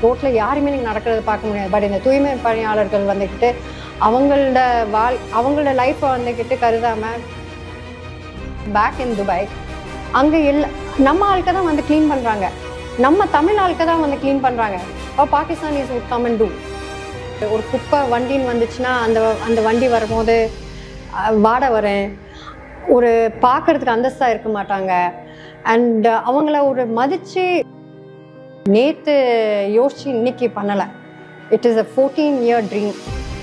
ரோட்டில் யாருமே நீங்கள் நடக்கிறத பார்க்க முடியாது பட் இந்த தூய்மை பணியாளர்கள் வந்துக்கிட்டு அவங்களோட வாழ் அவங்களோட லைஃப்பை வந்துக்கிட்டு கருதாமல் பேக் இன் துபாய் அங்கே எல் நம்ம ஆளுக்க தான் வந்து க்ளீன் பண்ணுறாங்க நம்ம தமிழ் ஆளுக்க தான் வந்து க்ளீன் பண்ணுறாங்க இப்போ Pakistanis would come and do ஒரு குப்பை வண்டின்னு வந்துச்சுன்னா அந்த அந்த வண்டி வரும்போது அஹ், வாடை வரேன் ஒரு பார்க்கறதுக்கு அந்தஸ்தாக இருக்க மாட்டாங்க அண்ட் அவங்கள ஒரு மதித்து நேற்று யோசிச்சு இன்னைக்கு பண்ணலை it is a fourteen year dream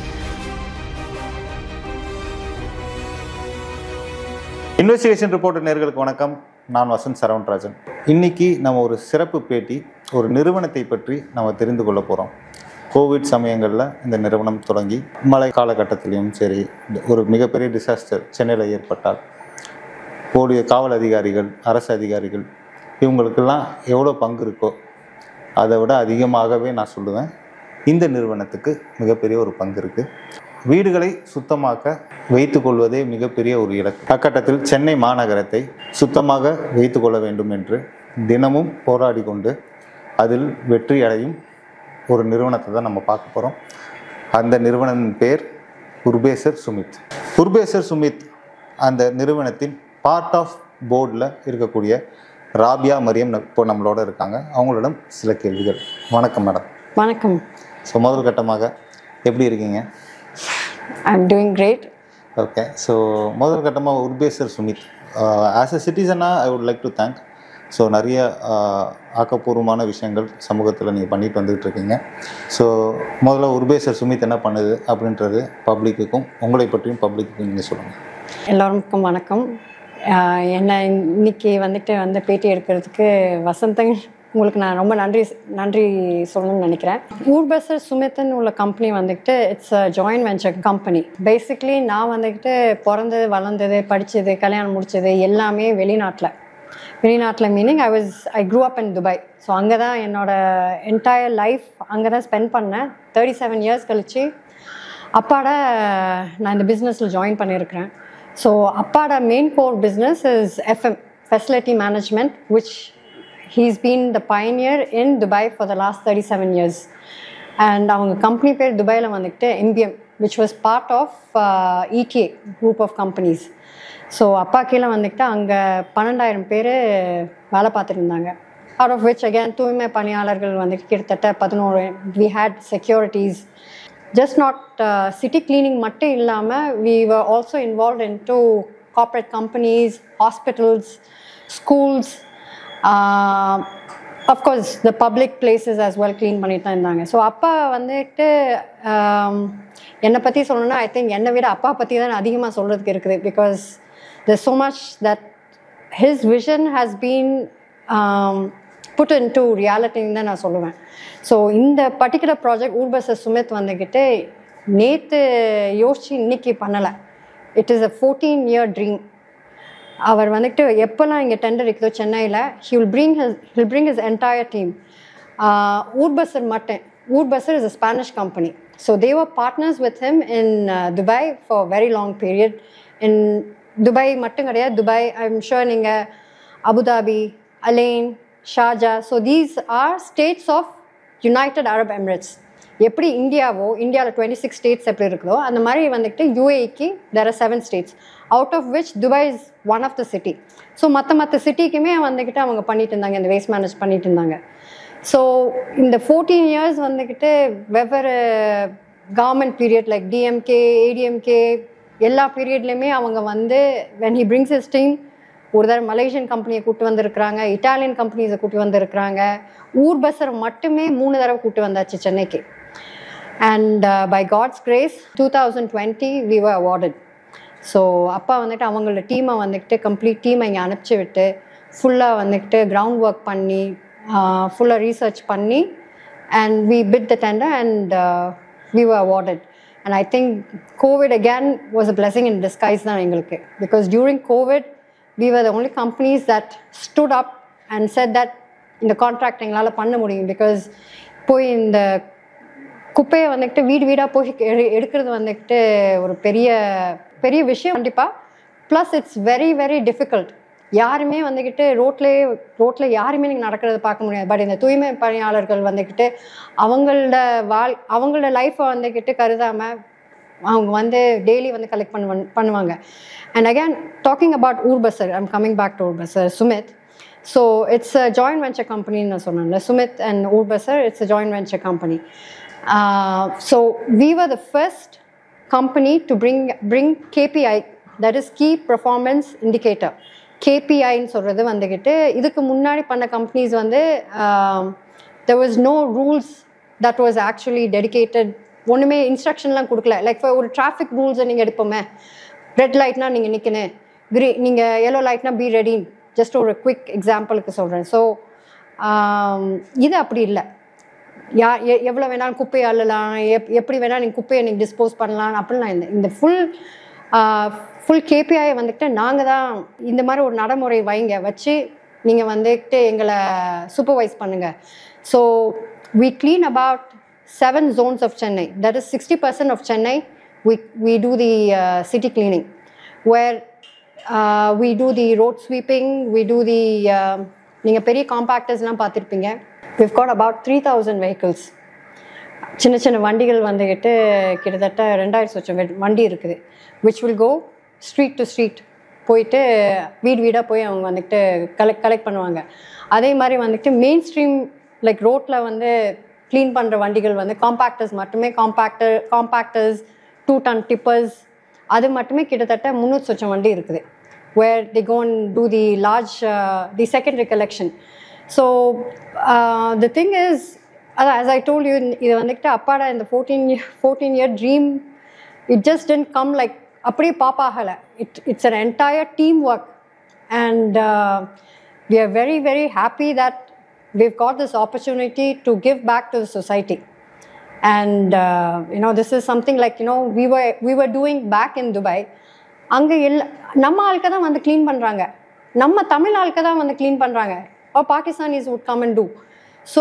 investigation report நேர்களுக்கு வணக்கம் நான் வசந்த் சரவணராஜன் இன்னைக்கு நம்ம ஒரு சிறப்பு பேட்டி ஒரு நிறுவனத்தை பற்றி நம்ம தெரிந்து கொள்ள போகிறோம் கோவிட் சமயங்களில் இந்த நிறுவனம் தொடங்கி மழை காலகட்டத்திலையும் சரி ஒரு மிகப்பெரிய டிசாஸ்டர் சென்னையில் ஏற்பட்டால் போடிய காவல் அதிகாரிகள் அரசு அதிகாரிகள் இவங்களுக்கெல்லாம் எவ்வளோ பங்கு இருக்கோ அதை விட அதிகமாகவே நான் சொல்லுவேன் இந்த நிறுவனத்துக்கு மிகப்பெரிய ஒரு பங்கு இருக்குது வீடுகளை சுத்தமாக்க வைத்துக் கொள்வதே மிகப்பெரிய ஒரு இலக்கு அக்கட்டத்தில் சென்னை மாநகரத்தை சுத்தமாக வைத்துக் கொள்ள வேண்டும் என்று தினமும் போராடி கொண்டு அதில் வெற்றி அடையும் ஒரு நிறுவனத்தை தான் நம்ம பார்க்க போகிறோம் அந்த நிறுவனத்தின் பேர் உர்பேசர் சுமித் உர்பேசர் சுமித் அந்த நிறுவனத்தின் பார்ட் ஆஃப் போர்டில் இருக்கக்கூடிய ராபியா மரியம் ந- இப்போ நம்மளோட இருக்காங்க அவங்களிடம் சில கேள்விகள் வணக்கம் மேடம் வணக்கம் ஸோ முதல் கட்டமாக எப்படி இருக்கீங்க I am doing great okay so முதல் கட்டமாக உர்பேசர் சுமித் ஆஸ் அ சிட்டிசனாக I would like to thank so நிறைய ஆஹ், ஆக்கப்பூர்வமான விஷயங்கள் சமூகத்தில் நீங்கள் பண்ணிட்டு வந்துகிட்டு இருக்கீங்க ஸோ முதல்ல உர்பேசர் சுமித் என்ன பண்ணுது அப்படின்றது பப்ளிக்குக்கும் உங்களை பற்றியும் பப்ளிக்குக்கும் நீங்கள் சொல்லுங்கள் எல்லோருக்கும் வணக்கம் ஆஹ் என்ன இன்னைக்கு வந்துட்டு வந்து பேட்டி எடுக்கிறதுக்கு வசந்தன் உங்களுக்கு நான் ரொம்ப நன்றி நன்றி சொல்லணும்னு நினைக்கிறேன் ஊர்பசர் சுமித்தன் உள்ள கம்பெனி வந்துக்கிட்டு it's a joint venture company basically நான் வந்துக்கிட்டு பிறந்தது வளர்ந்தது படித்தது கல்யாணம் முடிச்சது எல்லாமே வெளிநாட்டில் வெளிநாட்டில் meaning I was I grew up in Dubai so அங்கே தான் என்னோட என்டையர் லைஃப் அங்கே தான் ஸ்பெண்ட் பண்ணேன் தேர்ட்டி செவன் இயர்ஸ் கழிச்சு அப்பாட நான் இந்த பிஸ்னஸில் ஜாயின் பண்ணியிருக்கிறேன் ஸோ அப்பாட main core business is FM facility management which he's been the pioneer in Dubai for the last thirty seven years and அவங்க கம்பெனி பேர் துபாயில் வந்துக்கிட்டு MBM which was part of EK group of companies so அப்பா கீழே வந்துக்கிட்டு அங்கே பன்னெண்டாயிரம் பேர் வேலை பார்த்துட்டு இருந்தாங்க அவுட் ஆஃப் விச் அகேன் தூய்மை பணியாளர்கள் வந்துட்டு கிட்டத்தட்ட பதினோரு we had securities just not city cleaning மட்டும் இல்லாமல் we were also involve in to corporate companies hospitals schools of course the public places as well clean பண்ணிட்டு தான் இருந்தாங்க ஸோ அப்பா வந்துட்டு ஆம், என்னை பற்றி சொல்லணும்னா ஐ திங்க் என்னை விட அப்பா பற்றி தான் அதிகமாக சொல்கிறதுக்கு இருக்குது because there's so much that his vision has been um, put into reality-ன்னு தான் நான் சொல்லுவேன் ஸோ இந்த பர்டிகுலர் ப்ராஜெக்ட் ஊர்பசர் சுமித் வந்துக்கிட்டு நேற்று யோசிச்சு இன்னைக்கு பண்ணலை it is a fourteen year dream அவர் வந்துட்டு எப்போல்லாம் இங்கே டெண்டர் இருக்குதோ சென்னையில் he will bring his he'll bring his entire team Urbaser மட்டும் Urbaser is a Spanish company so they were partners with him in Dubai for very long period in Dubai மட்டும் கிடையாது Dubai I am sure நீங்கள் Abu Dhabi Al Ain Sharjah so these are states of United Arab Emirates எப்படி இந்தியாவோ இந்தியாவில் twenty six states எப்படி இருக்குதோ அந்த மாதிரி வந்துட்டு யூஏக்கு there are seven states out of which Dubai is one of the city so மற்ற மற்ற சிட்டிக்குமே வந்துக்கிட்டு அவங்க பண்ணிட்டு இருந்தாங்க இந்த வேஸ்ட் மேனேஜ் பண்ணிட்டு இருந்தாங்க ஸோ இந்த ஃபோர்டீன் இயர்ஸ் வந்துக்கிட்டு வெவ்வேறு government period like DMK ADMK எல்லா பீரியட்லையுமே அவங்க வந்து when he brings his team ஒரு தடவை மலேசியன் கம்பெனியை கூட்டு வந்திருக்கிறாங்க இட்டாலியன் கம்பெனிஸை கூட்டி வந்திருக்கிறாங்க ஊர் பஸ்ஸர் மட்டுமே மூணு தடவை கூட்டு வந்தாச்சு சென்னைக்கு and by God's grace two thousand twenty we were awarded so அப்பா வந்துட்டு அவங்களோட டீமை வந்துக்கிட்டு கம்ப்ளீட் டீமை இங்கே அனுப்பிச்சி விட்டு ஃபுல்லாக வந்துக்கிட்டு கிரவுண்ட் ஒர்க் பண்ணி ஃபுல்லாக ரீசர்ச் பண்ணி and we bid the tender and we were awarded and I think covid again was a blessing in disguise தான் எங்களுக்கு because during covid we were the only companies that stood up and said that இந்த contract எங்களால் பண்ண முடியும் because போய் இந்த குப்பையை வந்துக்கிட்டு வீடு வீடாக போய் எடு- எடுக்கிறது வந்துக்கிட்டு ஒரு பெரிய பெரிய விஷயம் கண்டிப்பாக plus it's very very difficult யாருமே வந்துக்கிட்டு ரோட்லேயே ரோட்டில் யாருமே நீங்கள் நடக்கிறத பார்க்க முடியாது பட் இந்த தூய்மை பணியாளர்கள் வந்துக்கிட்டு அவங்களோட வாழ் அவங்களோட லைஃப்பை வந்துக்கிட்டு கருதாமல் அவங்க வந்து டெய்லி வந்து கலெக்ட் பண்ணுவ பண்ணுவாங்க and again talking about Urbaser I'm coming back to Urbaser Sumeet so it's a joint venture கம்பெனின்னு நான் சொன்னேன்ல Sumeet and Urbaser it's a joint venture company so we were the first company to bring bring KPI that is key performance indicator கேபிஐன்னு சொல்கிறது வந்துக்கிட்டு இதுக்கு முன்னாடி பண்ண companies வந்து there was no rules that was actually dedicated ஒன்றுமே இன்ஸ்ட்ரக்ஷன்லாம் கொடுக்கல லைக் ஒரு டிராஃபிக் ரூல்ஸை நீங்கள் எடுப்போமே ரெட் லைட்னா நீங்கள் நிற்கணும் க்ரீ நீங்கள் எல்லோ லைட்னா பி ரெடி ஜஸ்ட் ஒரு குவிக் எக்ஸாம்பிளுக்கு சொல்கிறேன் ஸோ இது அப்படி இல்லை யா எ- எவ்வளோ வேணாலும் குப்பையை அள்ளலாம் எப் எப்படி வேணாலும் நீங்கள் குப்பையை நீங்கள் டிஸ்போஸ் பண்ணலாம் அப்படிலாம் இந்த இந்த ஃபுல் ஃபுல் கேபிஐ வந்துட்டு நாங்கள் தான் இந்த மாதிரி ஒரு நடைமுறை வைங்க வச்சு நீங்கள் வந்துட்டு எங்களை சூப்பர்வைஸ் பண்ணுங்கள் so we clean about seven zones of Chennai. That is 60% of Chennai, we, we do the uh, city cleaning, where uh, we do the road sweeping, we do the, uh, நீங்கள் பெரிய காம்பேக்டர்ஸ்லாம் பார்த்துருப்பீங்க we've got about three thousand vehicles சின்ன சின்ன வண்டிகள் வந்துக்கிட்டு கிட்டத்தட்ட ரெண்டாயிரம் சொச்சம் வண்டி இருக்குது which will go street to street போயிட்டு வீடு வீடாக போய் அவங்க வந்துட்டு கலெக்ட் கலெக்ட் பண்ணுவாங்க அதே மாதிரி வந்துட்டு மெயின் ஸ்ட்ரீம் லைக் ரோட்டில் வந்து க்ளீன் பண்ணுற வண்டிகள் வந்து காம்பேக்டர்ஸ் மட்டுமே compactor compactors two ton tippers அது மட்டுமே கிட்டத்தட்ட முந்நூறு சொச்சம் வண்டி இருக்குது where they go and do the large, uh, the secondary collection. So uh, the thing is, அதான் as I told you, இது வந்துட்டு அப்பாடா இந்த fourteen fourteen year dream it just didn't come like அப்படியே பாப் ஆகலை it it's an entire team work and we are very very happy that we've got this opportunity to give back to the society and uh, you know this is something like you know we were we were doing back in dubai அங்கே எல்லா நம்ம ஆட்க தான் வந்து clean பண்ணுறாங்க நம்ம தமிழ் ஆட்க தான் வந்து clean பண்ணுறாங்க or Pakistanis would come and do so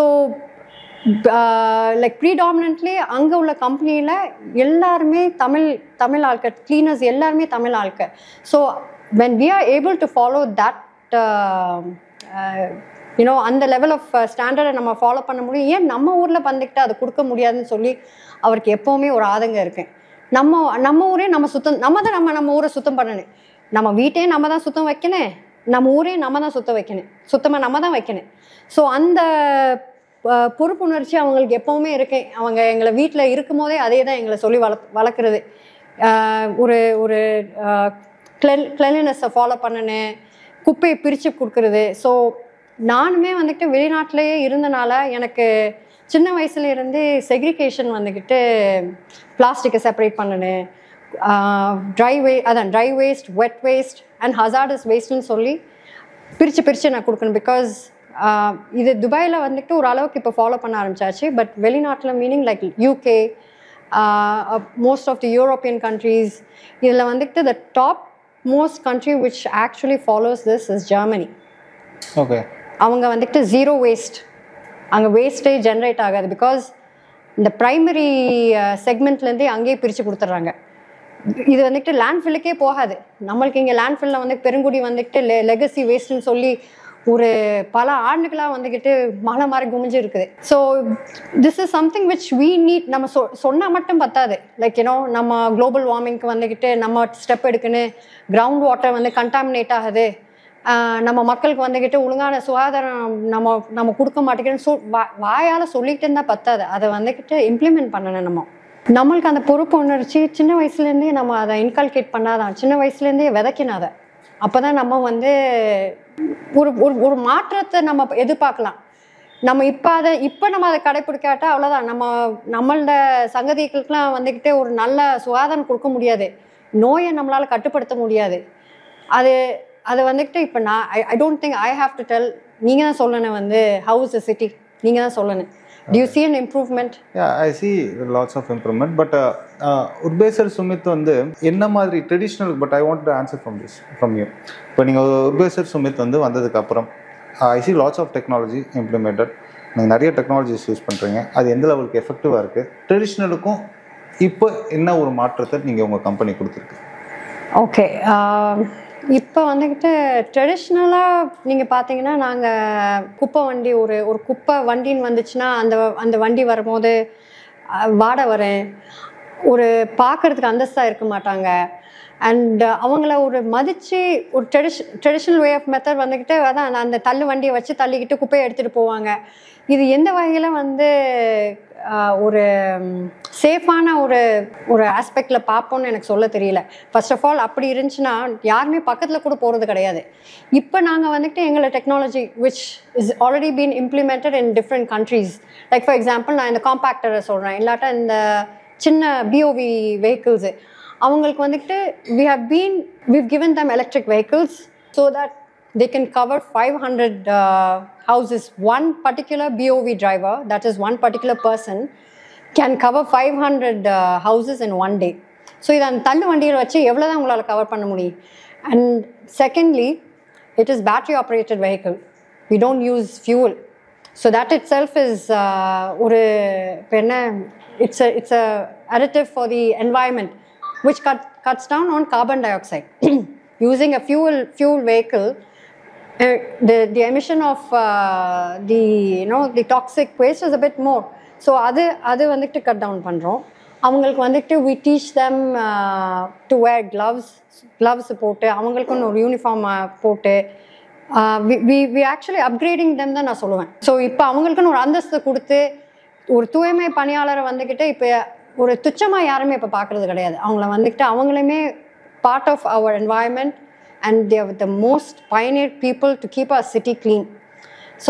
like predominantly அங்கே உள்ள கம்பெனியில் எல்லாருமே தமிழ் தமிழ் ஆட்கள் க்ளீனர்ஸ் எல்லாருமே தமிழ் ஆட்கள் so when we are able to follow that uh, uh, you know அந்த லெவல் ஆஃப் ஸ்டாண்டர்டை நம்ம ஃபாலோ பண்ண முடியும் ஏன் நம்ம ஊரில் வந்துக்கிட்டு அதை கொடுக்க முடியாதுன்னு சொல்லி அவருக்கு எப்போவுமே ஒரு ஆதங்கம் இருக்கு நம்ம நம்ம ஊரே நம்ம சுத்தம் நம்ம தான் நம்ம நம்ம ஊரை சுத்தம் பண்ணணும் நம்ம வீட்டையும் நம்ம தான் சுத்தம் வைக்கணும் நம்ம ஊரையும் நம்ம தான் சுத்தம் வைக்கணும் சுத்தமாக நம்ம தான் வைக்கணும் ஸோ அந்த அஹ், பொறுப்புணர்ச்சி அவங்களுக்கு எப்போவுமே இருக்கு அவங்க எங்களை வீட்டில் இருக்கும் போதே அதே தான் எங்களை சொல்லி வள வளர்க்குறது அஹ், ஒரு ஒரு கிளென் கிளென்லினஸை ஃபாலோ பண்ணணும் குப்பையை பிரித்து கொடுக்குறது ஸோ நானுமே வந்துட்டு வெளிநாட்டிலேயே இருந்தனால எனக்கு சின்ன வயசுல இருந்தே செக்ரிகேஷன் வந்துக்கிட்டு பிளாஸ்டிக்கை செப்பரேட் பண்ணணும் ட்ரை வே அதான் dry waste wet waste and hazardous வேஸ்ட்னு சொல்லி பிரித்து பிரித்து நான் கொடுக்கணும் பிகாஸ் இது துபாயில் வந்துட்டு ஒரு அளவுக்கு இப்போ ஃபாலோ பண்ண ஆரம்பிச்சாச்சு பட் வெளிநாட்டில் meaning like UK most of the European countries இதில் வந்துட்டு the top most country which actually follows this is Germany okay அவங்க வந்துட்டு ஜீரோ வேஸ்ட் அங்கே வேஸ்ட்டே ஜென்ரேட் ஆகாது பிகாஸ் இந்த ப்ரைமரி செக்மெண்ட்லேருந்தே அங்கேயே பிரித்து கொடுத்துட்றாங்க இது வந்துட்டு லேண்ட்ஃபில்லுக்கே போகாது நம்மளுக்கு இங்கே லேண்ட்ஃபில்லில் வந்து பெருங்குடி வந்துட்டு லெ லெகசி வேஸ்ட்னு சொல்லி ஒரு பல ஆண்டுகளாக வந்துக்கிட்டு மலை மாதிரி குமிஞ்சு இருக்குது so this is something which we need நம்ம சொ சொன்னால் மட்டும் பத்தாது லைக் யூனோ நம்ம குளோபல் வார்மிங்க்கு வந்துக்கிட்டு நம்ம ஸ்டெப் எடுக்கணும் கிரவுண்ட் வாட்டர் வந்து கண்டாமினேட் ஆகுது ஆஹ் நம்ம மக்களுக்கு வந்துக்கிட்டு ஒழுங்கான சுகாதாரம் நம்ம நம்ம கொடுக்க மாட்டேங்கிறோன்னு சொல் வா- வாயால சொல்லிட்டு இருந்தா பத்தாது அதை வந்துக்கிட்டு இம்ப்ளிமெண்ட் பண்ணணும் நம்ம நம்மளுக்கு அந்த பொறுப்பு உணர்ச்சி சின்ன வயசுலேருந்தே நம்ம அதை இன்கல்கேட் பண்ணாதான் சின்ன வயசுலேருந்தே விதைக்கணும் அதை அப்போ தான் நம்ம வந்து ஒரு ஒரு ஒரு மாற்றத்தை நம்ம எதிர்பார்க்கலாம் நம்ம இப்போ அதை இப்போ நம்ம அதை கடைப்பிடிக்காட்டா அவ்வளோதான் நம்ம நம்மளோட சங்கதிகளுக்கெல்லாம் வந்துக்கிட்டு ஒரு நல்ல சுகாதாரம் கொடுக்க முடியாது நோயை நம்மளால் கட்டுப்படுத்த முடியாது அது அது வந்துக்கிட்டு இப்போ நான் I I don't think I have to tell நீங்கள் தான் சொல்லணும் வந்து ஹவுஸ் சிட்டி நீங்கள் தான் சொல்லணும் do you see an improvement yeah I see lots of improvement but Urbaser Sumeet வந்து என்ன மாதிரி traditional but I want to answer from this from you இப்போ நீங்கள் உர்பேசர் சுமித் வந்து வந்ததுக்கப்புறம் I see lots of technology implemented நீங்கள் நிறைய டெக்னாலஜிஸ் யூஸ் பண்ணுறீங்க அது எந்த லெவலுக்கு எஃபெக்டிவாக இருக்குது ட்ரெடிஷ்னலுக்கும் இப்போ என்ன ஒரு மாற்றத்தை நீங்கள் உங்கள் கம்பெனி கொடுத்துருக்கு ஓகே இப்போ வந்துக்கிட்டு ட்ரெடிஷ்னலாக நீங்கள் பார்த்தீங்கன்னா நாங்கள் குப்பை வண்டி ஒரு ஒரு குப்பை வண்டின்னு வந்துச்சுன்னா அந்த அந்த வண்டி வரும்போது அஹ், வாடை வரும் ஒரு பார்க்கறதுக்கு அந்தஸ்தாக இருக்க மாட்டாங்க அண்ட் அவங்கள ஒரு மதித்து ஒரு ட்ரெடிஷ் ட்ரெடிஷ்னல் வே ஆஃப் மெத்தட் வந்துக்கிட்டு அதான் அந்த- அந்த தள்ளு வண்டியை வச்சு தள்ளிக்கிட்டு குப்பையை எடுத்துகிட்டு போவாங்க இது எந்த வகையில் வந்து ஆஹ், ஒரு சேஃபான ஒரு ஒரு ஆஸ்பெக்டில் பார்ப்போம்னு எனக்கு சொல்ல தெரியல ஃபர்ஸ்ட் ஆஃப் ஆல் அப்படி இருந்துச்சுன்னா யாருமே பக்கத்தில் கூட போகிறது கிடையாது இப்போ நாங்கள் வந்துட்டு எங்களை technology which is already been implemented in different countries like for example நான் இந்த காம்பேக்டரை சொல்கிறேன் இல்லாட்டா இந்த சின்ன பிஓவி வெஹிக்கிள்ஸு அவங்களுக்கு வந்துட்டு வி ஹவ் பீன் விவ் given them electric vehicles so that they can cover 500 uh, houses. One particular BOV driver, that is one particular person, can cover 500 uh, houses in one day. So இதை அந்த தள்ளு வண்டியில் வச்சு எவ்வளோ தான் உங்களால் cover பண்ண முடியும் and secondly it is battery operated vehicle we don't use fuel so that itself is ஒரு இப்போ என்ன it's it's a additive for the environment which cut, cuts down on carbon dioxide using a fuel fuel vehicle uh, the the emission of uh, the you know the toxic waste is a bit more so அது அது வந்துட்டு cut down பண்ணுறோம் அவங்களுக்கு வந்துட்டு we teach them to wear gloves gloves போட்டு அவங்களுக்குன்னு ஒரு uniform போட்டு we we actually upgrading them தான் நான் சொல்லுவேன் ஸோ இப்போ அவங்களுக்குன்னு ஒரு அந்தஸ்து கொடுத்து ஒரு தூய்மை பணியாளரை வந்துக்கிட்டு இப்போ ஒரு துச்சமாக யாருமே இப்போ பார்க்குறது கிடையாது அவங்கள வந்துக்கிட்டு அவங்களுமே part of our environment and they are the most pioneer people to keep our city clean. So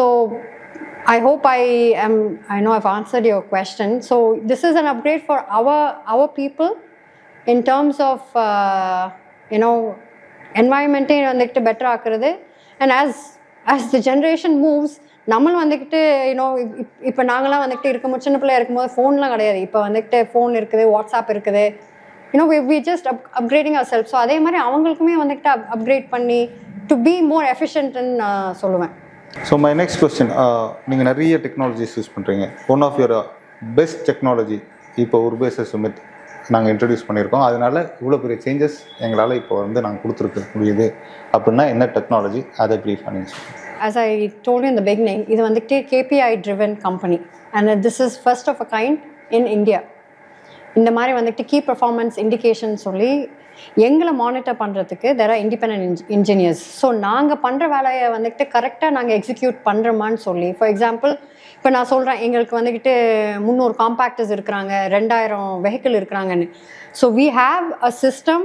I hope I am I know I've answered your question. So this is an upgrade for our our people in terms of uh, you know environment வந்துக்கிட்டு better ஆக்குறது and as as the generation moves நம்மளும் வந்துக்கிட்டு you know இப்போ நாங்களாம் வந்துக்கிட்டு இருக்கும் சின்ன பிள்ளையா இருக்கும்போது ஃபோன்லாம் கிடையாது இப்போ வந்துக்கிட்டு ஃபோன் இருக்குது வாட்ஸ்அப் இருக்குது you know we we just up upgrading our self so அதே மாதிரி அவங்களுக்குமே வந்துக்கிட்டு அப் அப்கிரேட் பண்ணி டு பி மோர் எஃபிஷியன்ட்னு நான் சொல்லுவேன் ஸோ மை நெக்ஸ்ட் கொஸ்டின் நீங்கள் நிறைய டெக்னாலஜிஸ் யூஸ் பண்ணுறீங்க one of your best technology இப்போ உர்பேச சுமித் நாங்கள் இன்ட்ரடியூஸ் பண்ணியிருக்கோம் அதனால இவ்வளோ பெரிய சேஞ்சஸ் எங்களால் இப்போ வந்து நாங்கள் கொடுத்துருக்க முடியுது அப்படின்னா என்ன டெக்னாலஜி அதை ப்ரீஃப் பண்ணி சொல்லுங்கள் as I told you in the beginning, இது வந்துட்டு KPI driven company and this is first of a kind in India. இந்த மாதிரி வந்துட்டு கீ பர்ஃபார்மன்ஸ் இண்டிகேஷன் சொல்லி எங்களை மானிட்டர் பண்ணுறதுக்கு there are independent engineers so நாங்கள் பண்ணுற வேலையை வந்துட்டு கரெக்டாக நாங்கள் எக்ஸிக்யூட் பண்ணுறோமான்னு சொல்லி ஃபார் எக்ஸாம்பிள் இப்போ நான் சொல்கிறேன் எங்களுக்கு வந்துக்கிட்டு முந்நூறு காம்பேக்டர்ஸ் இருக்கிறாங்க ரெண்டாயிரம் வெஹிக்கிள் இருக்கிறாங்கன்னு so we have a system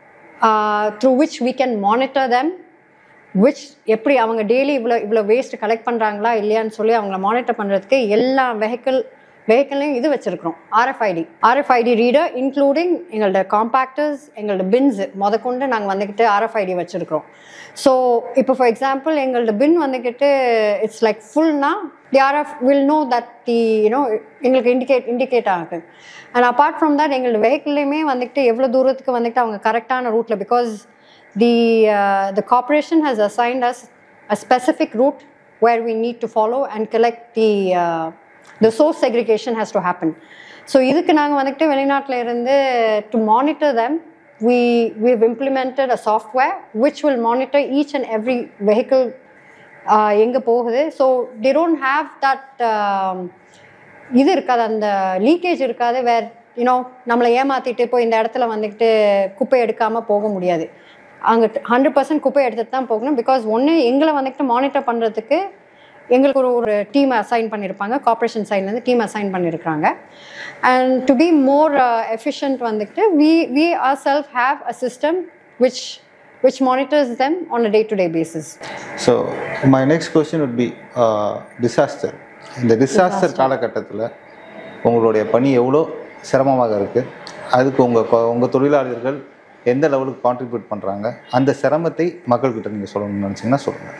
through which we can monitor them which எப்படி அவங்க டெய்லி இவ்வளோ இவ்வளோ வேஸ்ட் கலெக்ட் பண்ணுறாங்களா இல்லையான்னு சொல்லி அவங்கள மானிட்டர் பண்ணுறதுக்கு எல்லா வெஹிக்கிள் வெஹிக்கிள்லையும் இது வச்சுருக்கிறோம் ஆர்எஃப்ஐடி ஆர்எஃப்ஐடி ரீடர் இன்க்ளூடிங் எங்களோட காம்பேக்டர்ஸ் எங்களோட பின்ஸ் முதற்கொண்டு நாங்கள் வந்துக்கிட்டு ஆர்எஃப்ஐடி வச்சுருக்கிறோம் ஸோ இப்போ ஃபார் எக்ஸாம்பிள் எங்களோட பின் வந்துக்கிட்டு இட்ஸ் லைக் ஃபுல்னா the RF will know that the you know எங்களுக்கு இண்டிகேட் இண்டிகேட் ஆகுது அண்ட் அப்பார்ட் ஃப்ரம் தட் எங்களோட வெஹிக்கிள்லையுமே வந்துக்கிட்டு எவ்வளோ தூரத்துக்கு வந்துட்டு அவங்க கரெக்டான ரூட்டில் because the uh, the corporation has assigned us a specific route where we need to follow and collect the uh, the source segregation has to happen so இதுக்கு நாங்கள் வந்துட்டு வெளிநாட்டில் இருந்து to monitor them we we've implemented a software which will monitor each and every vehicle uh, எங்கே போகுது so they don't have that um, இது இருக்காது அந்த லீக்கேஜ் இருக்காது வேர் யூனோ நம்மளை ஏமாத்திட்டு இப்போ இந்த இடத்துல வந்துக்கிட்டு குப்பை எடுக்காமல் போக முடியாது அங்கே ஹண்ட்ரட் பர்சன்ட் குப்பை எடுத்துட்டு தான் போகணும் பிகாஸ் ஒன்று எங்களை வந்துக்கிட்டு மானிட்டர் பண்ணுறதுக்கு எங்களுக்கு ஒரு ஒரு டீம் அசைன் பண்ணியிருப்பாங்க கார்ப்பரேஷன் சைட்லேருந்து டீம் அசைன் பண்ணியிருக்காங்க and to be more efficient வந்துக்கிட்டு we we are self have a system which which monitors them on a day to day basis so my next question would be disaster இந்த disaster காலகட்டத்தில் உங்களுடைய பணி எவ்வளோ சிரமமாக இருக்குது அதுக்கு உங்கள் உங்கள் தொழிலாளர்கள் எந்த லெவலுக்கு கான்ட்ரிபியூட் பண்ணுறாங்க அந்த சிரமத்தை மக்கள்கிட்ட நீங்கள் சொல்லணும்னு நினச்சிங்கன்னா சொல்லுங்கள்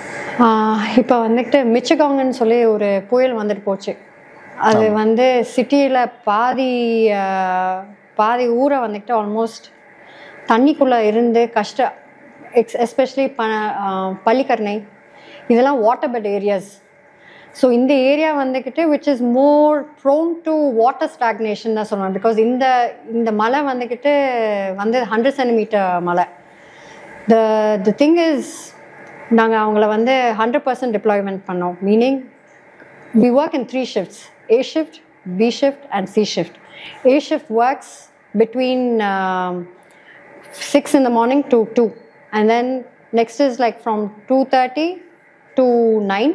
இப்போ வந்துட்டு மிச்சகாங்கன்னு சொல்லி ஒரு புயல் வந்துட்டு போச்சு அது வந்து சிட்டியில் பாதி ஆஹ், பாதி ஊரை வந்துட்டு ஆல்மோஸ்ட் தண்ணிக்குள்ளே இருந்து கஷ்ட எக்ஸ் எஸ்பெஷலி ப ஆஹ், பள்ளிக்கரணை இதெல்லாம் வாட்டர் பெட் ஏரியாஸ் ஸோ இந்த ஏரியா வந்துக்கிட்டு which is more prone to water stagnation தான் சொல்லுவேன் பிகாஸ் இந்த இந்த மலை வந்துக்கிட்டு வந்து ஹண்ட்ரட் சென்டிமீட்டர் மலை த த திங் இஸ் நாங்கள் அவங்கள வந்து ஹண்ட்ரட் பர்சன்ட் டிப்ளாய்மெண்ட் பண்ணோம் meaning we work in three shifts A shift, B shift, and C shift. A shift works between um, 6 in the morning to 2. And then next is like from 2.30 to 9.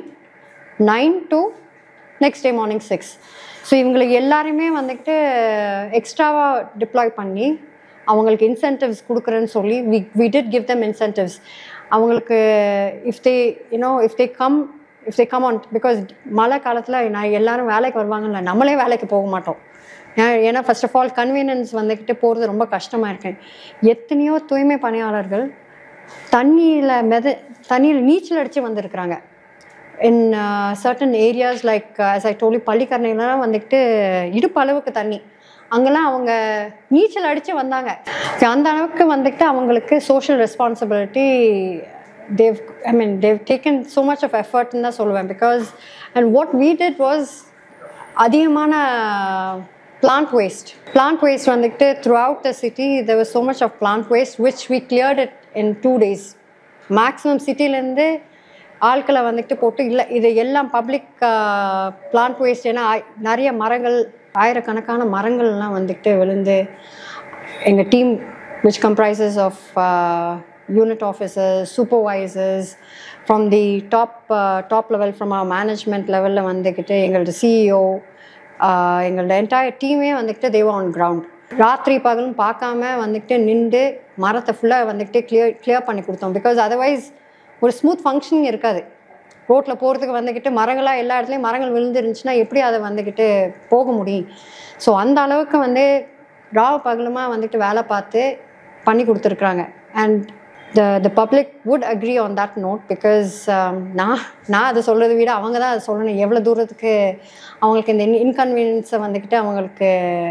9 to next day morning 6. So இவங்களுக்கு எல்லாருமே வந்துட்டு எக்ஸ்ட்ராவாக deploy பண்ணி அவங்களுக்கு incentives கொடுக்குறேன்னு சொல்லி we we did give them incentives அவங்களுக்கு if they you know if they come if they come on because மழை காலத்தில் நான் எல்லாரும் வேலைக்கு வருவாங்கல்ல நம்மளே வேலைக்கு போக மாட்டோம் ஏன் ஏன்னா ஃபர்ஸ்ட் ஆஃப் ஆல் கன்வீனியன்ஸ் வந்துக்கிட்டு போகிறது ரொம்ப கஷ்டமாக இருக்கு எத்தனையோ தூய்மை பணியாளர்கள் தண்ணியில் மெத தண்ணியில் நீச்சல் அடித்து வந்திருக்கிறாங்க in certain areas like as I told பள்ளிக்கரணைலாம் வந்துக்கிட்டு இடுப்பு அளவுக்கு தண்ணி அங்கெல்லாம் அவங்க நீச்சல் அடித்து வந்தாங்க அந்த அளவுக்கு வந்துக்கிட்டு அவங்களுக்கு social responsibility they've I mean they've taken so much of எஃபர்ட்னு தான் சொல்லுவேன் because and what we did was அதிகமான பிளான்ட் வேஸ்ட் பிளான்ட் வேஸ்ட் வந்துக்கிட்டு throughout the city there was so much of plant waste which we cleared it in two days maximum சிட்டிலேருந்து ஆட்களை வந்துட்டு போட்டு இல்லை இது எல்லாம் பப்ளிக் பிளான்ட் வேஸ்ட் ஏன்னா ஆய்- நிறைய மரங்கள் ஆயிரக்கணக்கான மரங்கள்லாம் வந்துட்டு விழுந்து எங்கள் team which comprises of uh, unit officers, supervisors, from the top uh, top level, from our management level வந்துக்கிட்டு எங்களோட சிஇஓ எங்களோட என்டையர் டீமே வந்துக்கிட்டு தேவ ஆன் கிரவுண்ட் ராத்திரி பகலும் பார்க்காம வந்துக்கிட்டு நின்று மரத்தை ஃபுல்லாக வந்துக்கிட்டு கிளியர் கிளியர் பண்ணி கொடுத்தோம் பிகாஸ் அதர்வைஸ் ஒரு ஸ்மூத் ஃபங்க்ஷனிங் இருக்காது ரோட்டில் போகிறதுக்கு வந்துக்கிட்டு மரங்களாக எல்லா இடத்துலையும் மரங்கள் விழுந்துருந்துச்சுன்னா எப்படி அதை வந்துக்கிட்டு போக முடியும் ஸோ அந்த அளவுக்கு வந்து ராவ பகலுமா வந்துட்டு வேலை பார்த்து பண்ணி கொடுத்துருக்குறாங்க and the the public would agree on that note because நான் நான் அதை சொல்கிறத விட அவங்க தான் அதை சொல்லணும் எவ்வளோ தூரத்துக்கு அவங்களுக்கு இந்த இன்கன்வீனியன்ஸை வந்துக்கிட்டு அவங்களுக்கு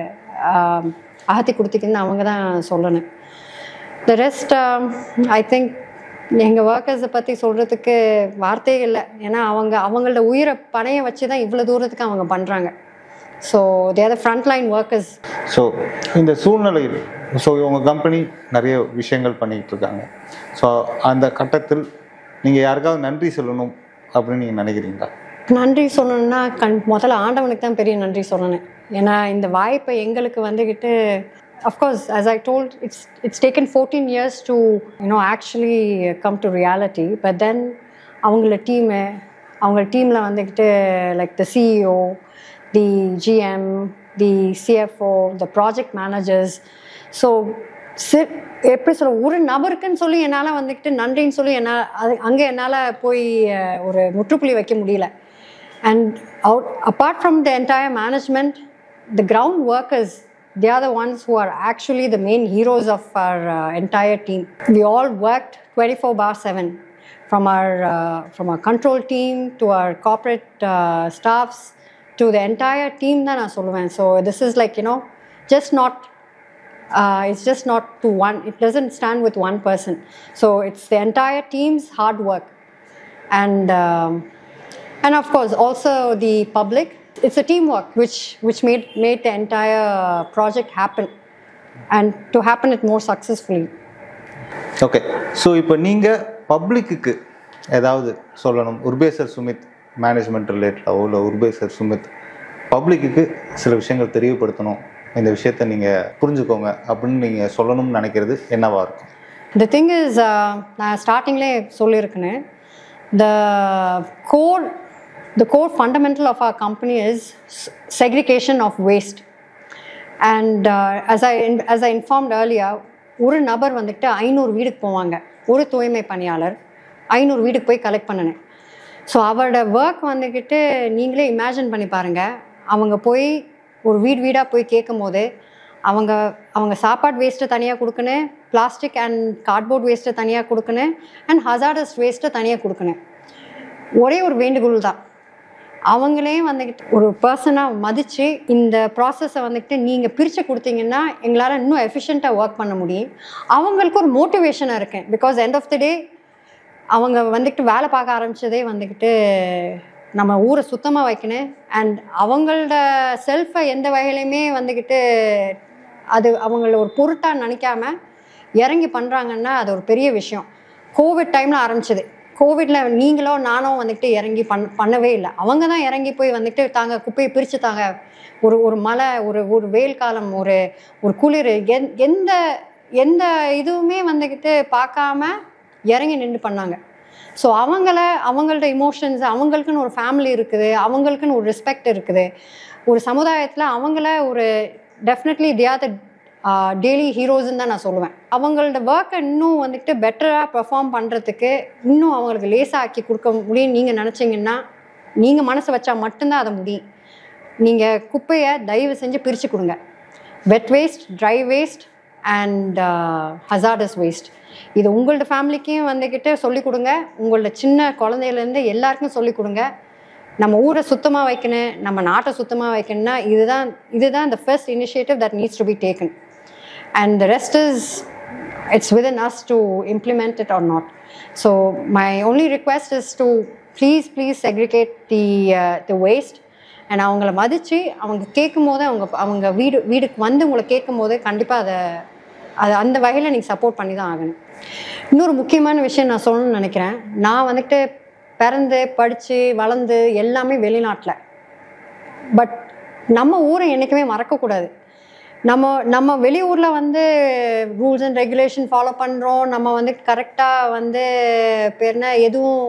um, அகத்தி கொடுத்துக்குன்னு அவங்க தான் சொல்லணும் த ரெஸ்ட் ஐ திங்க் எங்கள் ஒர்க்கர்ஸை பற்றி சொல்கிறதுக்கு வார்த்தையே இல்லை ஏன்னா அவங்க அவங்களோட உயிரை பணைய வச்சு தான் இவ்வளோ தூரத்துக்கு அவங்க பண்ணுறாங்க so there the front line workers so இந்த சூழ்நிலையில் ஸோ உங்கள் கம்பெனி நிறைய விஷயங்கள் பண்ணிக்கிட்டு இருக்காங்க ஸோ அந்த கட்டத்தில் நீங்கள் யாருக்காவது நன்றி சொல்லணும் அப்படின்னு நீங்கள் நினைக்கிறீங்களா நன்றி சொல்லணும்னா கண் முதல்ல ஆண்டவனுக்கு தான் பெரிய நன்றி சொல்லணும் ஏன்னா இந்த வாய்ப்பை எங்களுக்கு வந்துக்கிட்டு of course as I told it's it's taken fourteen years to you know actually come to reality but then அவங்கள டீமு அவங்க டீமில் வந்துக்கிட்டு like the CEO the GM the CFO the project managers so see எப்படி சொல்ல ஒரு நபருக்குன்னு சொல்லி என்னால் வந்துக்கிட்டு நன்றின்னு சொல்லி என்னால் அது அங்கே என்னால் போய் அஹ், ஒரு முற்றுப்புள்ளி வைக்க முடியல and out apart from the entire management the ground workers they are the ones who are actually the main heroes of our uh, entire team. We all worked 24 bar 7 from our uh, from our control team to our corporate uh, staffs to the entire team தான் நான் சொல்லுவேன் so this is like you know just not uh, it's just not to one it doesn't stand with one person so it's the entire team's hard work and um, and of course also the public it's a teamwork which which made made the entire project happen and to happen it more successfully okay so இப்போ நீங்கள் பப்ளிக்குக்கு ஏதாவது சொல்லணும் உர்பேசர் Sumit management ரிலேட்டடாவோ இல்லை உர்பேசர் சுமித் பப்ளிக்குக்கு சில விஷயங்கள் தெரியப்படுத்தணும் இந்த விஷயத்தை நீங்கள் புரிஞ்சுக்கோங்க அப்படின்னு நீங்கள் சொல்லணும்னு நினைக்கிறது என்னவா இருக்கும் The thing is, uh, நான் ஸ்டார்டிங்லேயே சொல்லியிருக்கேன் the core the core fundamental of our company is s- segregation of waste and uh, as I as I informed earlier ஒரு நபர் வந்துட்டு ஐநூறு வீடுக்கு போவாங்க ஒரு தூய்மை பணியாளர் ஐநூறு வீடுக்கு போய் கலெக்ட் பண்ணினேன் ஸோ அவரோட ஒர்க் வந்துக்கிட்டு நீங்களே இமேஜின் பண்ணி பாருங்கள் அவங்க போய் ஒரு வீடு வீடாக போய் கேட்கும் போது அவங்க அவங்க சாப்பாடு வேஸ்ட்டை தனியாக கொடுக்கணும் பிளாஸ்டிக் அண்ட் கார்ட்போர்ட் வேஸ்ட்டை தனியாக கொடுக்கணும் அண்ட் ஹசார்டஸ் வேஸ்ட்டை தனியாக கொடுக்கணும் ஒரே ஒரு வேண்டுகோள் தான் அவங்களே வந்துக்கிட்டு ஒரு பர்சனாக மதித்து இந்த ப்ராசஸை வந்துக்கிட்டு நீங்கள் பிரித்து கொடுத்தீங்கன்னா எங்களால் இன்னும் எஃபிஷியண்ட்டாக ஒர்க் பண்ண முடியும் அவங்களுக்கு ஒரு மோட்டிவேஷனாக இருக்கேன் because end of the day அவங்க வந்துக்கிட்டு வேலை பார்க்க ஆரம்பிச்சதே வந்துக்கிட்டு நம்ம ஊரை சுத்தமாக வைக்கணும் அண்ட் அவங்களோட செல்ஃபை எந்த வகையிலையுமே வந்துக்கிட்டு அது அவங்கள ஒரு பொருட்டாக நினைக்காம இறங்கி பண்ணுறாங்கன்னா அது ஒரு பெரிய விஷயம் கோவிட் டைமில் ஆரம்பிச்சது கோவிடில் நீங்களோ நானோ வந்துட்டு இறங்கி பண் பண்ணவே இல்லை அவங்க தான் இறங்கி போய் வந்துட்டு தாங்க குப்பையை பிரித்து தாங்க ஒரு ஒரு மழை ஒரு ஒரு வெயில் காலம் ஒரு ஒரு குளிர் எந் எந்த எந்த இதுவுமே வந்துக்கிட்டு பார்க்காம இறங்கி நின்று பண்ணாங்க ஸோ அவங்கள அவங்களோட இமோஷன்ஸ் அவங்களுக்குன்னு ஒரு ஃபேமிலி இருக்குது அவங்களுக்குன்னு ஒரு ரெஸ்பெக்ட் இருக்குது ஒரு சமுதாயத்தில் அவங்கள ஒரு டெஃபினெட்லி தியாத டெய்லி ஹீரோஸ்ன்னு தான் நான் சொல்லுவேன் அவங்களோட ஒர்க்கை இன்னும் வந்துட்டு பெட்டராக பெர்ஃபார்ம் பண்ணுறதுக்கு இன்னும் அவங்களுக்கு லேசாக்கி கொடுக்க முடியும் நீங்கள் நினச்சிங்கன்னா நீங்கள் மனசு வச்சா மட்டும்தான் அதை முடியும் நீங்கள் குப்பையை தயவு செஞ்சு பிரித்து கொடுங்க wet waste dry waste and hazardous waste இது உங்களோட ஃபேமிலிக்கும் வந்துக்கிட்டு சொல்லிக் கொடுங்க உங்களோட சின்ன குழந்தையிலேருந்து எல்லாருக்கும் சொல்லிக் கொடுங்க நம்ம ஊரை சுத்தமாக வைக்கணும் நம்ம நாட்டை சுத்தமாக வைக்கணும்னா இதுதான் இதுதான் the first initiative that needs to be taken and the rest is it's within us to implement it or not so my only request is to please please segregate the uh, the waste and அவங்கள மதித்து அவங்க கேட்கும் போது அவங்க அவங்க வீடு வீடுக்கு வந்து உங்களை கேட்கும் போது கண்டிப்பாக அதை அது அந்த வகையில் நீங்கள் சப்போர்ட் பண்ணி தான் ஆகணும் இன்னொரு முக்கியமான விஷயம் நான் சொல்லணும்னு நினைக்கிறேன் நான் வந்துட்டு பிறந்து படித்து வளர்ந்து எல்லாமே வெளிநாட்டில் பட் நம்ம ஊரை என்றைக்குமே மறக்கக்கூடாது நம்ம நம்ம வெளியூரில் வந்து ரூல்ஸ் அண்ட் ரெகுலேஷன் ஃபாலோ பண்ணுறோம் நம்ம வந்து கரெக்டாக வந்து பேர் என்ன எதுவும்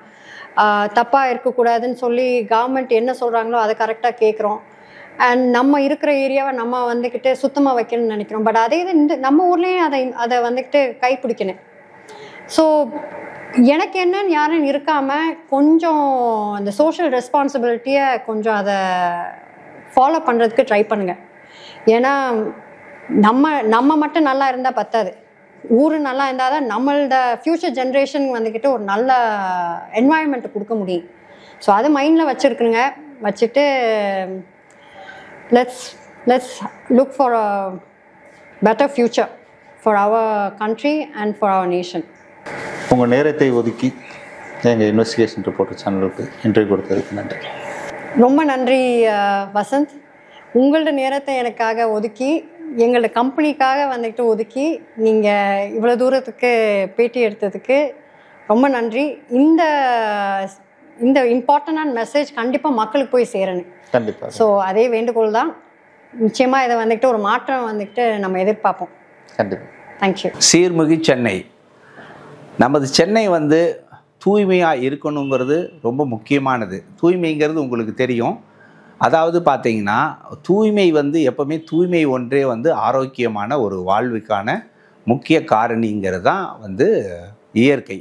தப்பாக இருக்கக்கூடாதுன்னு சொல்லி கவர்மெண்ட் என்ன சொல்கிறாங்களோ அதை கரெக்டாக கேட்குறோம் அண்ட் நம்ம இருக்கிற ஏரியாவை நம்ம வந்துக்கிட்டு சுத்தமாக வைக்கணும்னு நினைக்கிறோம் பட் அதே இது இந்த நம்ம ஊர்லேயும் அதை அதை வந்துக்கிட்டு கைப்பிடிக்கணும் ஸோ எனக்கு என்னன்னு யாரும் இருக்காமல் கொஞ்சம் அந்த சோஷியல் ரெஸ்பான்சிபிலிட்டியை கொஞ்சம் அதை ஃபாலோ பண்ணுறதுக்கு ட்ரை பண்ணுங்கள் ஏன்னா நம்ம நம்ம மட்டும் நல்லா இருந்தால் பத்தாது ஊர் நல்லா இருந்தால் தான் நம்மளோட ஃப்யூச்சர் ஜென்ரேஷன் வந்துக்கிட்டு ஒரு நல்ல என்வாயன்மெண்ட்டை கொடுக்க முடியும் ஸோ அது மைண்டில் வச்சுருக்குங்க வச்சுட்டு let's let's look for a better future for our country and for our nation உங்கள் நேரத்தை ஒதுக்கி எங்கள் இன்வெஸ்டிகேஷன் ரிப்போர்ட் சேனலுக்கு இன்டர்வியூ கொடுத்ததுக்கு நன்றி ரொம்ப நன்றி அஹ், வசந்த் உங்களோட நேரத்தை எனக்காக ஒதுக்கி எங்களோட கம்பெனிக்காக வந்துட்டு ஒதுக்கி நீங்கள் இவ்வளோ தூரத்துக்கு பேட்டி எடுத்ததுக்கு ரொம்ப நன்றி இந்த இந்த இம்பார்ட்டண்டான மெசேஜ் கண்டிப்பாக மக்களுக்கு போய் சேரணும் கண்டிப்பாக ஸோ அதே வேண்டுகோள் தான் நிச்சயமாக இதை வந்துட்டு ஒரு மாற்றம் வந்துட்டு நம்ம எதிர்பார்ப்போம் கண்டிப்பாக தேங்க்யூ சீர்மிகு சென்னை நமது சென்னை வந்து தூய்மையாக இருக்கணுங்கிறது ரொம்ப முக்கியமானது தூய்மைங்கிறது உங்களுக்கு தெரியும் அதாவது பார்த்தீங்கன்னா தூய்மை வந்து எப்பவுமே தூய்மை ஒன்றே வந்து ஆரோக்கியமான ஒரு வாழ்வுக்கான முக்கிய காரணிங்கிறது தான் வந்து இயற்கை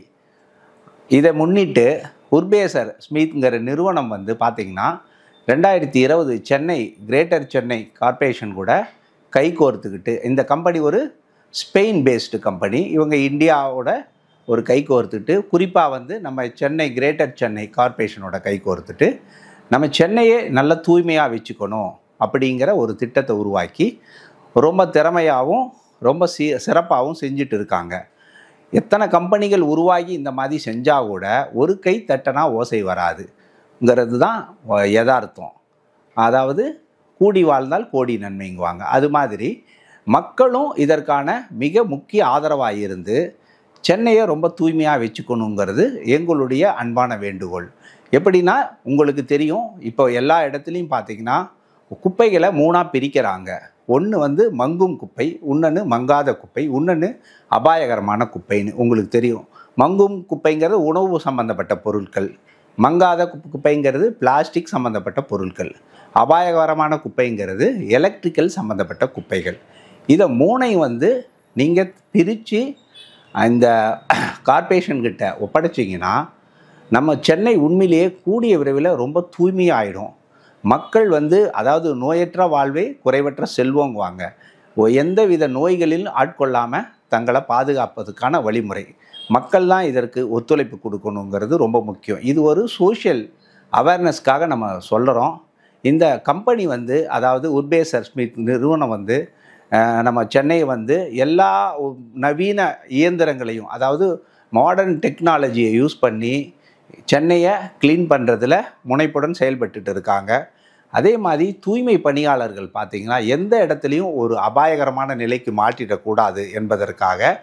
இதை முன்னிட்டு உர்பேசர் ஸ்மித்ங்கிற நிறுவனம் வந்து பார்த்திங்கன்னா ரெண்டாயிரத்தி இருபது சென்னை கிரேட்டர் சென்னை கார்ப்பரேஷன் கூட கை கோர்த்துக்கிட்டு இந்த கம்பெனி ஒரு ஸ்பெயின் பேஸ்டு கம்பெனி இவங்க இந்தியாவோட ஒரு கை கோர்த்துட்டு குறிப்பாக வந்து நம்ம சென்னை கிரேட்டர் சென்னை கார்ப்பரேஷனோட கை கோர்த்துட்டு நம்ம சென்னையே நல்ல தூய்மையாக வச்சுக்கணும் அப்படிங்கிற ஒரு திட்டத்தை உருவாக்கி ரொம்ப திறமையாகவும் ரொம்ப சி சிறப்பாகவும் செஞ்சுட்டு இருக்காங்க எத்தனை கம்பெனிகள் உருவாகி இந்த மாதிரி செஞ்சால் கூட ஒரு கை தட்டனா ஓசை வராதுங்கிறது தான் வ- யதார்த்தம் அதாவது கூடி வாழ்ந்தால் கோடி நன்மைங்குவாங்க அது மாதிரி மக்களும் இதற்கான மிக முக்கிய ஆதரவாக இருந்து சென்னையை ரொம்ப தூய்மையாக வச்சுக்கணுங்கிறது எங்களுடைய அன்பான வேண்டுகோள் எப்படின்னா உங்களுக்கு தெரியும் இப்போ எல்லா இடத்துலையும் பார்த்தீங்கன்னா குப்பைகளை மூணாக பிரிக்கிறாங்க ஒன்று வந்து மங்கும் குப்பை இன்னொன்று மங்காத குப்பை இன்னொன்று அபாயகரமான குப்பைன்னு உங்களுக்கு தெரியும் மங்கும் குப்பைங்கிறது உணவு சம்பந்தப்பட்ட பொருட்கள் மங்காத குப்~ குப்பைங்கிறது பிளாஸ்டிக் சம்பந்தப்பட்ட பொருட்கள் அபாயகரமான குப்பைங்கிறது எலக்ட்ரிக்கல் சம்பந்தப்பட்ட குப்பைகள் இதை மூணையும் வந்து நீங்கள் பிரித்து இந்த கார்ப்பரேஷன் கிட்ட ஒப்படைச்சிங்கன்னா நம்ம சென்னை உண்மையிலேயே கூடிய விரைவில் ரொம்ப தூய்மையாயிடும் மக்கள் வந்து அதாவது நோயற்ற வாழ்வே குறைவற்ற செல்வங்குவாங்க ஒ- எந்தவித நோய்களில் ஆட்கொள்ளாமல் தங்களை பாதுகாப்பதுக்கான வழிமுறை மக்கள் தான் இதற்கு ஒத்துழைப்பு கொடுக்கணுங்கிறது ரொம்ப முக்கியம் இது ஒரு சோஷியல் அவேர்னஸ்க்காக நம்ம சொல்கிறோம் இந்த கம்பெனி வந்து அதாவது உர்பேசர் ஸ்மித் நிறுவனம் வந்து அஹ், நம்ம சென்னை வந்து எல்லா உ- நவீன இயந்திரங்களையும் அதாவது மாடர்ன் டெக்னாலஜியை யூஸ் பண்ணி சென்னையை க்ளீன் பண்ணுறதுல முனைப்புடன் செயல்பட்டுட்டு இருக்காங்க அதே மாதிரி தூய்மை பணியாளர்கள் பார்த்தீங்கன்னா எந்த இடத்துலையும் ஒரு அபாயகரமான நிலைக்கு மாற்றிடக்கூடாது என்பதற்காக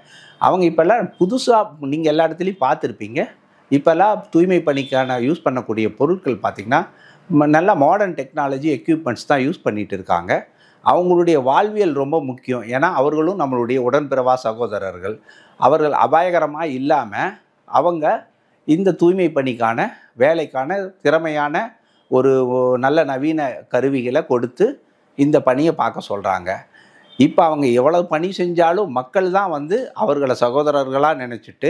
அவங்க இப்போல்லாம் புதுசாக நீங்கள் எல்லா இடத்துலையும் பார்த்துருப்பீங்க இப்போல்லாம் தூய்மை பணிக்கான யூஸ் பண்ணக்கூடிய பொருட்கள் பார்த்திங்கன்னா ம- நல்ல மாடர்ன் டெக்னாலஜி எக்யூப்மெண்ட்ஸ் தான் யூஸ் பண்ணிட்டு இருக்காங்க அவங்களுடைய வாழ்வியல் ரொம்ப முக்கியம் ஏன்னா அவர்களும் நம்மளுடைய உடன்பிறவா சகோதரர்கள் அவர்கள் அபாயகரமாக இல்லாமல் அவங்க இந்த தூய்மை பணிக்கான வேலைக்கான திறமையான ஒரு ஒ- நல்ல நவீன கருவிகளை கொடுத்து இந்த பணியை பார்க்க சொல்கிறாங்க இப்போ அவங்க எவ்வளவு பணி செஞ்சாலும் மக்கள் தான் வந்து அவர்களை சகோதரர்களாக நினச்சிட்டு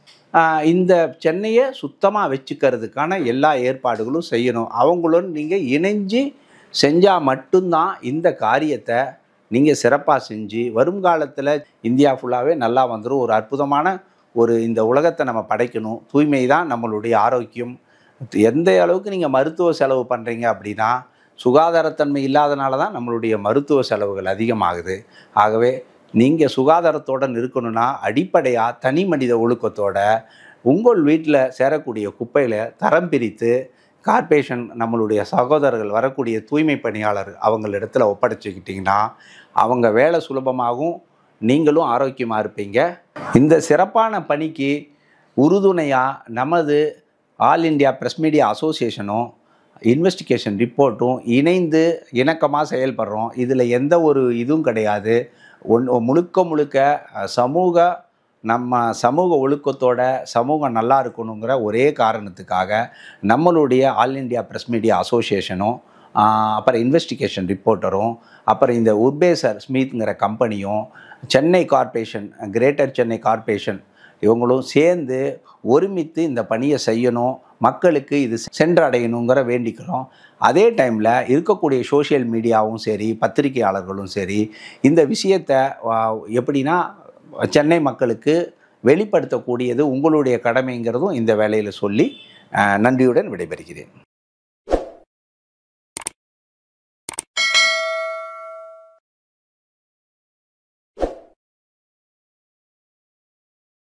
இந்த சென்னையை சுத்தமாக வச்சுக்கிறதுக்கான எல்லா ஏற்பாடுகளும் செய்யணும் அவங்களும் நீங்கள் இணைஞ்சு செஞ்சால் மட்டும்தான் இந்த காரியத்தை நீங்கள் சிறப்பாக செஞ்சு வருங்காலத்தில் இந்தியா ஃபுல்லாகவே நல்லா வந்துடும் ஒரு அற்புதமான ஒரு இந்த உலகத்தை நம்ம படைக்கணும் தூய்மை தான் நம்மளுடைய ஆரோக்கியம் எந்த அளவுக்கு நீங்கள் மருத்துவ செலவு பண்ணுறீங்க அப்படின்னா சுகாதாரத்தன்மை இல்லாதனால தான் நம்மளுடைய மருத்துவ செலவுகள் அதிகமாகுது ஆகவே நீங்கள் சுகாதாரத்துடன் இருக்கணும்னா அடிப்படையாக தனி மனித ஒழுக்கத்தோட உங்கள் வீட்டில் சேரக்கூடிய குப்பைகளை தரம் பிரித்து கார்ப்பரேஷன் நம்மளுடைய சகோதரர்கள் வரக்கூடிய தூய்மை பணியாளர் அவங்களிடத்துல ஒப்படைச்சிக்கிட்டிங்கன்னா அவங்க வேலை சுலபமாகும் நீங்களும் ஆரோக்கியமாக இருப்பீங்க இந்த சிறப்பான பணிக்கு உறுதுணையாக நமது ஆல் இந்தியா ப்ரெஸ் மீடியா அசோசியேஷனும் இன்வெஸ்டிகேஷன் ரிப்போர்ட்டும் இணைந்து இணக்கமாக செயல்படுறோம் இதில் எந்த ஒரு இதுவும் கிடையாது ஒன் முழுக்க முழுக்க அஹ், சமூக நம்ம சமூக ஒழுக்கத்தோட சமூகம் நல்லா இருக்கணுங்கிற ஒரே காரணத்துக்காக நம்மளுடைய ஆல் இந்தியா ப்ரெஸ் மீடியா அசோசியேஷனும் ஆஹ், அப்புறம் இன்வெஸ்டிகேஷன் ரிப்போர்ட்டரும் அப்புறம் இந்த உர்பேசர் ஸ்மித்ங்கிற கம்பெனியும் Chennai corporation greater Chennai corporation இவங்களும் சேர்ந்து ஒருமித்து இந்த பணியை செய்யணும் மக்களுக்கு இது சென்றடையணுங்கிற வேண்டிக்கிறோம் அதே டைமில் இருக்கக்கூடிய சோஷியல் மீடியாவும் சரி பத்திரிகையாளர்களும் சரி இந்த விஷயத்தை ஆஹ், எப்படின்னா சென்னை மக்களுக்கு வெளிப்படுத்தக்கூடியது உங்களுடைய கடமைங்கிறதும் இந்த வேலையில் சொல்லி ஆஹ், நன்றியுடன் விடைபெறுகிறேன்